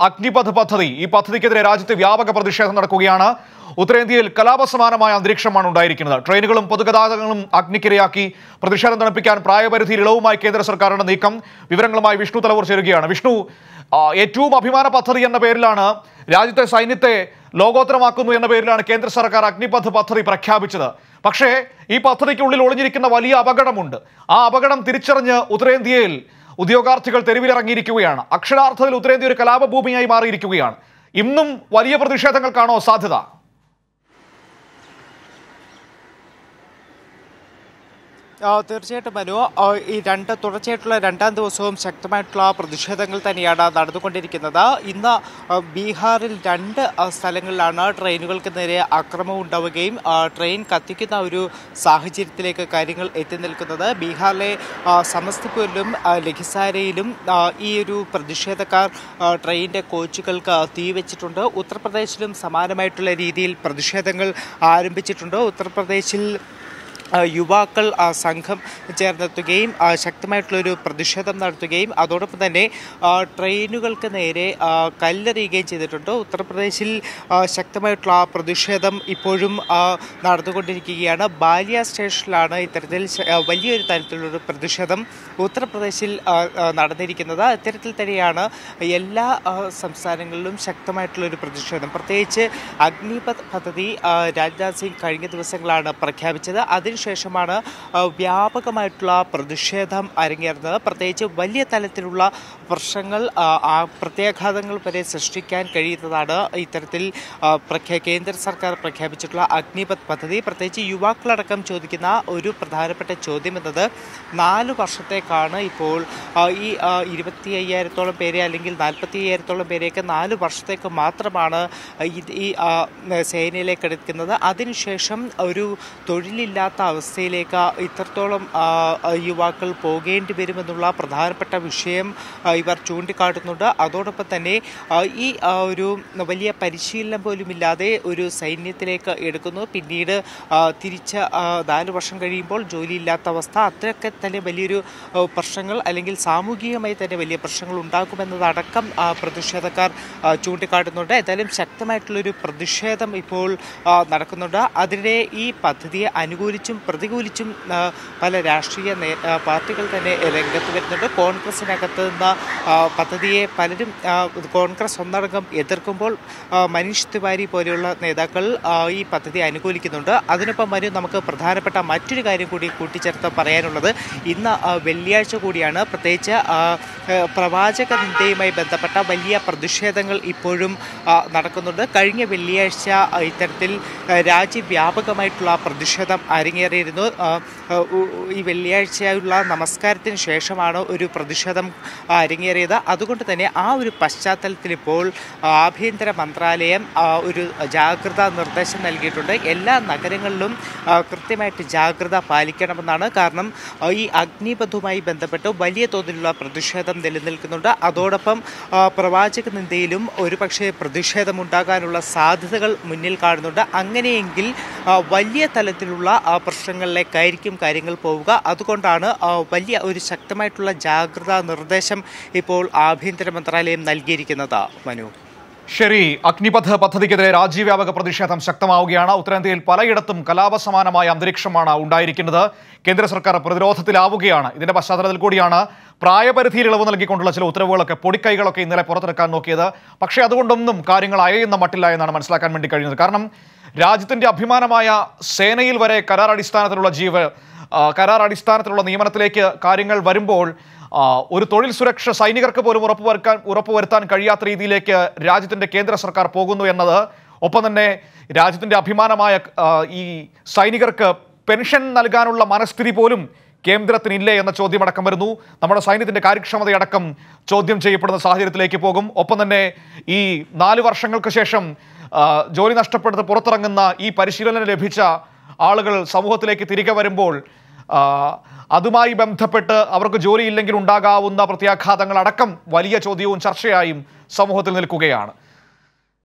അഗ്നിപഥ് പദ്ധതി ഈ പദ്ധതിക്കെതിരെ രാജ്യത്ത് വ്യാപക പ്രതിഷേധം നടക്കുകയാണ് ഉത്തരേന്ത്യയിൽ കലാപസമാനമായ അന്തരീക്ഷമാണ് ഉണ്ടായിരിക്കുന്നത് ട്രെയിനുകളും പൊതുഗതാഗതങ്ങളും അഗ്നിക്കിരയാക്കി പ്രതിഷേധം തണുപ്പിക്കാൻ പ്രായപരിധിയിൽ ഇളവുമായി കേന്ദ്ര സർക്കാരിന്റെ നീക്കം വിവരങ്ങളുമായി വിഷ്ണു തലവൂർ ചേരുകയാണ് വിഷ്ണു ആ, ഏറ്റവും അഭിമാന പദ്ധതി എന്ന പേരിലാണ് രാജ്യത്തെ സൈന്യത്തെ ലോകോത്തരമാക്കുന്നു എന്ന പേരിലാണ് കേന്ദ്ര സർക്കാർ അഗ്നിപഥ് പദ്ധതി പ്രഖ്യാപിച്ചത് പക്ഷേ ഈ പദ്ധതിക്കുള്ളിൽ ഒളിഞ്ഞിരിക്കുന്ന വലിയ അപകടമുണ്ട് ആ അപകടം തിരിച്ചറിഞ്ഞ് ഉത്തരേന്ത്യയിൽ ഉദ്യോഗാർത്ഥികൾ തെരുവിലിറങ്ങിയിരിക്കുകയാണ് അക്ഷരാർത്ഥത്തിൽ ഉത്തരേന്ത്യ ഒരു കലാപഭൂമിയായി മാറിയിരിക്കുകയാണ് ഇന്നും വലിയ പ്രതിഷേധങ്ങൾക്കാണോ സാധ്യത ആ, തീർച്ചയായിട്ടും മനു ആ, ഈ രണ്ട് തുടർച്ചയായിട്ടുള്ള രണ്ടാം ദിവസവും ശക്തമായിട്ടുള്ള പ്രതിഷേധങ്ങൾ തന്നെയാണ് നടന്നുകൊണ്ടിരിക്കുന്നത് ഇന്ന് ആ, ബീഹാറിൽ രണ്ട് ആ, സ്ഥലങ്ങളിലാണ് ട്രെയിനുകൾക്ക് നേരെ ആക്രമണം ഉണ്ടാവുകയും ആ, ട്രെയിൻ കത്തിക്കുന്ന ഒരു സാഹചര്യത്തിലേക്ക് കാര്യങ്ങൾ എത്തി നിൽക്കുന്നത് ബീഹാറിലെ ആ, സമസ്തിപൂരിലും ആ, ലഖിസാരയിലും ആ, ഈ ഒരു പ്രതിഷേധക്കാർ ആ, ട്രെയിനിൻ്റെ കോച്ചുകൾക്ക് തീ വെച്ചിട്ടുണ്ട് ഉത്തർപ്രദേശിലും സമാനമായിട്ടുള്ള രീതിയിൽ പ്രതിഷേധങ്ങൾ ആരംഭിച്ചിട്ടുണ്ട് ഉത്തർപ്രദേശിൽ ആ, യുവാക്കൾ ആ, സംഘം ചേർന്നെത്തുകയും ആ, ശക്തമായിട്ടുള്ളൊരു പ്രതിഷേധം നടത്തുകയും അതോടൊപ്പം തന്നെ ആ, ട്രെയിനുകൾക്ക് നേരെ ആ, കല്ലെറിയുകയും ചെയ്തിട്ടുണ്ട് ഉത്തർപ്രദേശിൽ ആ, ശക്തമായിട്ടുള്ള ആ പ്രതിഷേധം ഇപ്പോഴും ആ, നടന്നുകൊണ്ടിരിക്കുകയാണ് ബാലിയ സ്റ്റേഷനിലാണ് ഇത്തരത്തിൽ ശ- ആ, വലിയൊരു തരത്തിലുള്ളൊരു പ്രതിഷേധം ഉത്തർപ്രദേശിൽ ആ, ആ, നടന്നിരിക്കുന്നത് ഇത്തരത്തിൽ തന്നെയാണ് എല്ലാ ആ, സംസ്ഥാനങ്ങളിലും ശക്തമായിട്ടുള്ളൊരു പ്രതിഷേധം പ്രത്യേകിച്ച് അഗ്നിപത് പദ്ധതി ആ, രാജ്നാഥ് സിംഗ് കഴിഞ്ഞ ദിവസങ്ങളാണ് പ്രഖ്യാപിച്ചത് അതിനുശേഷമാണ് ആ, വ്യാപകമായിട്ടുള്ള പ്രതിഷേധം അരങ്ങേറുന്നത് പ്രത്യേകിച്ച് വലിയ തലത്തിലുള്ള പ്രശ്നങ്ങൾ ആ, ആ പ്രത്യാഘാതങ്ങൾ വരെ സൃഷ്ടിക്കാൻ കഴിയുന്നതാണ് ഇത്തരത്തിൽ ആ, പ്രഖ്യാ കേന്ദ്ര സർക്കാർ പ്രഖ്യാപിച്ചിട്ടുള്ള അഗ്നിപത് പദ്ധതി പ്രത്യേകിച്ച് യുവാക്കളടക്കം ചോദിക്കുന്ന ഒരു പ്രധാനപ്പെട്ട ചോദ്യം എന്നത് നാല് വർഷത്തേക്കാണ് ഇപ്പോൾ ആ, ഈ ആ, ഇരുപത്തി അയ്യായിരത്തോളം പേരെ അല്ലെങ്കിൽ നാൽപ്പത്തി അയ്യായിരത്തോളം പേരെയൊക്കെ നാല് വർഷത്തേക്ക് മാത്രമാണ് ഇത് ഈ ആ, സേനയിലേക്ക് എടുക്കുന്നത് അതിനുശേഷം ഒരു തൊഴിലില്ലാത്ത അവസ്ഥയിലേക്ക് ഇത്രത്തോളം ആ, യുവാക്കൾ പോകേണ്ടി വരുമെന്നുള്ള പ്രധാനപ്പെട്ട വിഷയം ആ, ഇവർ ചൂണ്ടിക്കാട്ടുന്നുണ്ട് അതോടൊപ്പം തന്നെ ആ, ഈ ആ, ഒരു വലിയ പരിശീലനം പോലും ഇല്ലാതെ ഒരു സൈന്യത്തിലേക്ക് എടുക്കുന്നു പിന്നീട് ആ, തിരിച്ച് ആ, നാല് വർഷം കഴിയുമ്പോൾ ജോലിയില്ലാത്ത അവസ്ഥ അത്രയൊക്കെ തന്നെ വലിയൊരു ആ, പ്രശ്നങ്ങൾ അല്ലെങ്കിൽ സാമൂഹികമായി തന്നെ വലിയ പ്രശ്നങ്ങൾ ഉണ്ടാക്കുമെന്നതടക്കം ആ, പ്രതിഷേധക്കാർ ആ, ചൂണ്ടിക്കാട്ടുന്നുണ്ട് എന്തായാലും ശക്തമായിട്ടുള്ളൊരു പ്രതിഷേധം ഇപ്പോൾ ആ, നടക്കുന്നുണ്ട് അതിനിടെ ഈ പദ്ധതിയെ അനുകൂലിച്ചും പ്രതികൂലിച്ചും ആ, പല രാഷ്ട്രീയ നേ- ആ, പാർട്ടികൾ തന്നെ രംഗത്ത് വരുന്നുണ്ട് കോൺഗ്രസിനകത്ത് നിന്ന് ആ, പദ്ധതിയെ പലരും ആ, കോൺഗ്രസ് ഒന്നടങ്കം എതിർക്കുമ്പോൾ ആ, മനീഷ് തിവാരി പോലെയുള്ള നേതാക്കൾ ആ, ഈ പദ്ധതി അനുകൂലിക്കുന്നുണ്ട് അതിനൊപ്പം മനു നമുക്ക് പ്രധാനപ്പെട്ട മറ്റൊരു കാര്യം കൂടി കൂട്ടിച്ചേർത്ത് പറയാനുള്ളത് ഇന്ന് ആ, വെള്ളിയാഴ്ച കൂടിയാണ് പ്രത്യേകിച്ച് ആ, ആ, പ്രവാചക നിന്ദയുമായി ബന്ധപ്പെട്ട വലിയ പ്രതിഷേധങ്ങൾ ഇപ്പോഴും ആ, നടക്കുന്നുണ്ട് കഴിഞ്ഞ വെള്ളിയാഴ്ച ആ, ഇത്തരത്തിൽ ആ, രാജ്യവ്യാപകമായിട്ടുള്ള പ്രതിഷേധം അരങ്ങേറിയിരുന്നു ആ, ആ, ഉ- ഉ- ഈ വെള്ളിയാഴ്ചയുള്ള നമസ്കാരത്തിന് ശേഷമാണ് ഒരു പ്രതിഷേധം ആ, അരങ്ങേറിയത് അതുകൊണ്ട് തന്നെ ആ ഒരു പശ്ചാത്തലത്തിൽ ഇപ്പോൾ ആഭ്യന്തര മന്ത്രാലയം ആ, ഒരു ജാഗ്രതാ നിർദ്ദേശം നൽകിയിട്ടുണ്ട് എല്ലാ നഗരങ്ങളിലും ആ, കൃത്യമായിട്ട് ജാഗ്രത പാലിക്കണമെന്നാണ് കാരണം ആ, ഈ അഗ്നിപഥുമായി ബന്ധപ്പെട്ട് വലിയ തോതിലുള്ള പ്രതിഷേധം നിലനിൽക്കുന്നുണ്ട് അതോടൊപ്പം ആ, പ്രവാചക നിന്ദയിലും ഒരുപക്ഷെ പ്രതിഷേധമുണ്ടാകാനുള്ള സാധ്യതകൾ മുന്നിൽ കാണുന്നുണ്ട് അങ്ങനെയെങ്കിൽ ആ, വലിയ തലത്തിലുള്ള ആ, പ്രശ്നങ്ങളിലേക്കായിരിക്കും കാര്യങ്ങൾ പോവുക അതുകൊണ്ടാണ് ആ, വലിയ ഒരു ശക്തമായിട്ടുള്ള ജാഗ്രതാ നിർദ്ദേശം ഇപ്പോൾ ആഭ്യന്തര മന്ത്രാലയം നൽകിയിരിക്കുന്നത് മനു ശരി അഗ്നിപഥ് പദ്ധതിക്കെതിരെ രാജ്യവ്യാപക പ്രതിഷേധം ശക്തമാവുകയാണ് ഉത്തരേന്ത്യയിൽ പലയിടത്തും കലാപസമാനമായ അന്തരീക്ഷമാണ് ഉണ്ടായിരിക്കുന്നത് കേന്ദ്ര സർക്കാർ പ്രതിരോധത്തിലാവുകയാണ് ഇതിന്റെ പശ്ചാത്തലത്തിൽ കൂടിയാണ് പ്രായപരിധിയിൽ ഇളവ് നൽകിക്കൊണ്ടുള്ള ചില ഉത്തരവുകളൊക്കെ പൊടിക്കൈകളൊക്കെ ഇന്നലെ പുറത്തിറക്കാൻ നോക്കിയത് പക്ഷേ അതുകൊണ്ടൊന്നും കാര്യങ്ങൾ അയയുന്ന മട്ടില്ല എന്നാണ് മനസ്സിലാക്കാൻ വേണ്ടി കഴിയുന്നത് കാരണം രാജ്യത്തിന്റെ അഭിമാനമായ സേനയിൽ വരെ കരാർ അടിസ്ഥാനത്തിലുള്ള ജീവ ആ, കരാർ അടിസ്ഥാനത്തിലുള്ള നിയമനത്തിലേക്ക് കാര്യങ്ങൾ വരുമ്പോൾ ആ, ഒരു തൊഴിൽ സുരക്ഷ സൈനികർക്ക് പോലും ഉറപ്പുവരുത്താൻ ഉറപ്പുവരുത്താൻ കഴിയാത്ത രീതിയിലേക്ക് രാജ്യത്തിന്റെ കേന്ദ്ര സർക്കാർ പോകുന്നു എന്നത് ഒപ്പം തന്നെ രാജ്യത്തിന്റെ അഭിമാനമായ ആ, ഈ സൈനികർക്ക് പെൻഷൻ നൽകാനുള്ള മനസ്ഥിതി പോലും കേന്ദ്രത്തിനില്ലേ എന്ന ചോദ്യമടക്കം വരുന്നു നമ്മുടെ സൈന്യത്തിന്റെ കാര്യക്ഷമതയടക്കം ചോദ്യം ചെയ്യപ്പെടുന്ന സാഹചര്യത്തിലേക്ക് പോകും ഒപ്പം തന്നെ ഈ നാല് വർഷങ്ങൾക്ക് ശേഷം ആ, ജോലി നഷ്ടപ്പെടുത്ത് പുറത്തിറങ്ങുന്ന ഈ പരിശീലനം ലഭിച്ച ആളുകൾ സമൂഹത്തിലേക്ക് തിരികെ വരുമ്പോൾ ആ, അതുമായി ബന്ധപ്പെട്ട് അവർക്ക് ജോലിയില്ലെങ്കിൽ ഉണ്ടാകാവുന്ന പ്രത്യാഘാതങ്ങൾ അടക്കം വലിയ ചോദ്യവും ചർച്ചയായും സമൂഹത്തിൽ നിൽക്കുകയാണ്